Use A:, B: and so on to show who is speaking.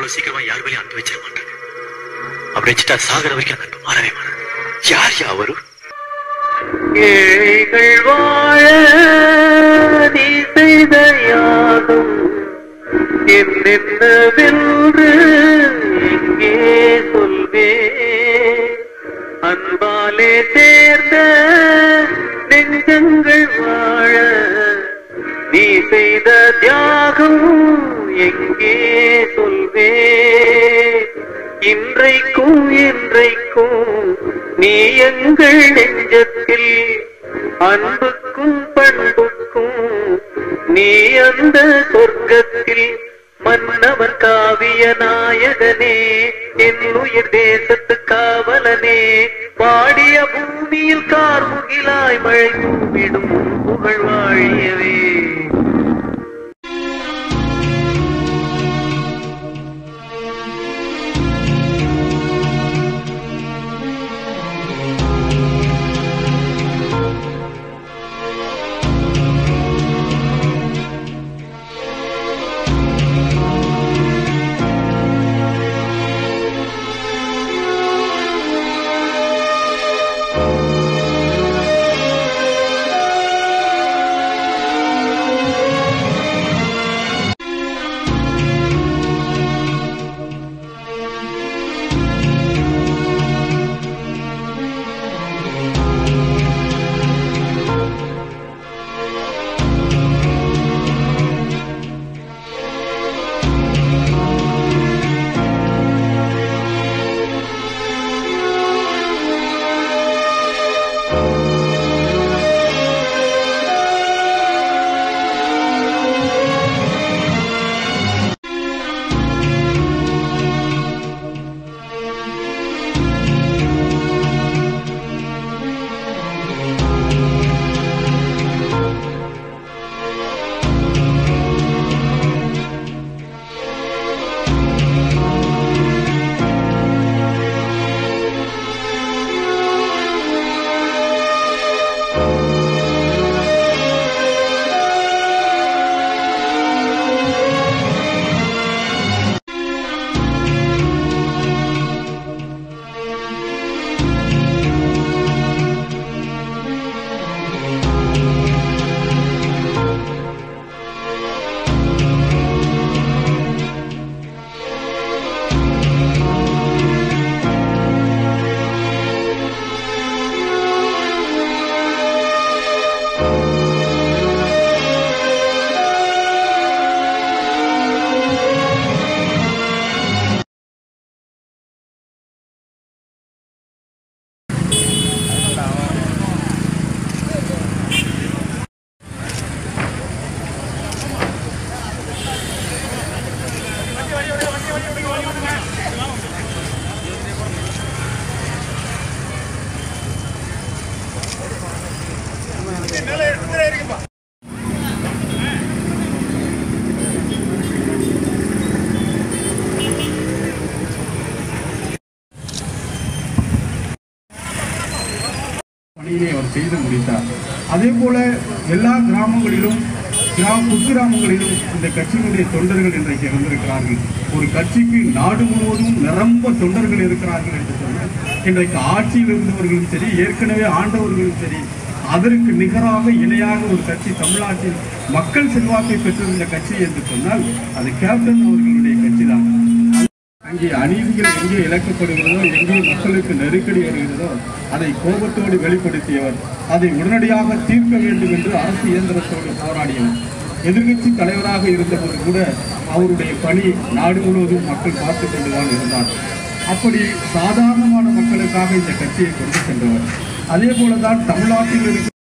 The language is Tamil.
A: அவ்வளவு சீக்கிரமா யார் மேலேயும் அன்பு வச்சிட மாட்டாங்க அப்படி வச்சுட்டா சாகர வரைக்கும் அந்த அன்பு மாறவே மாறாது யார் யா அவரு
B: ஏழைகள் வாழ நீ செய்த யாகம் என்னென்னவென்று எங்கே சொல்வே அன்பாலே சேர்ந்த நெஞ்சங்கள் வாழ நீ செய்த தியாகம் எங்கே சொல்வே இன்றைக்கும் என்றைக்கும் நீ எங்கள் நெஞ்சத்தில் அன்புக்கும் பண்புக்கும் நீ அந்த சொர்க்கத்தில் மன்னவன் காவிய நாயகனே என் உயிர் தேசத்து காவலனே பாடிய பூமியில் கார்முகிலாய் மழை தூவிடும் புகழ் வாழியவே
C: பணியினை அவர் செய்து முடித்தார் அதே போல எல்லா கிராமங்களிலும் கிராம குக்கிராமங்களிலும் இந்த கட்சியினுடைய தொண்டர்கள் இன்றைக்கு இருந்திருக்கிறார்கள் ஒரு கட்சிக்கு நாடு முழுவதும் நிரம்ப தொண்டர்கள் இருக்கிறார்கள் என்று சொன்னால் இன்றைக்கு ஆட்சியில் இருந்தவர்களும் சரி ஏற்கனவே ஆண்டவர்களும் சரி அதற்கு நிகராக இணையாக ஒரு கட்சி தமிழ்நாட்டில் மக்கள் செல்வாக்கை பெற்றிருந்த கட்சி என்று சொன்னால் அது கேப்டன் அவர்களுடைய கட்சி தான் அங்கே அநீதிகள் எங்கே இழக்கப்படுகிறதோ எங்கே மக்களுக்கு நெருக்கடி வருகிறதோ அதை கோபத்தோடு வெளிப்படுத்தியவர் அதை உடனடியாக தீர்க்க வேண்டும் என்று அரசு இயந்திரத்தோடு போராடியவர் எதிர்க்கட்சி தலைவராக இருந்தபோது கூட அவருடைய பணி நாடு முழுவதும் மக்கள் பார்த்துக் கொண்டுதான் இருந்தார் அப்படி சாதாரணமான மக்களுக்காக இந்த கட்சியை கொண்டு சென்றவர் அதே போலதான் தமிழ்நாட்டில் இருக்கிற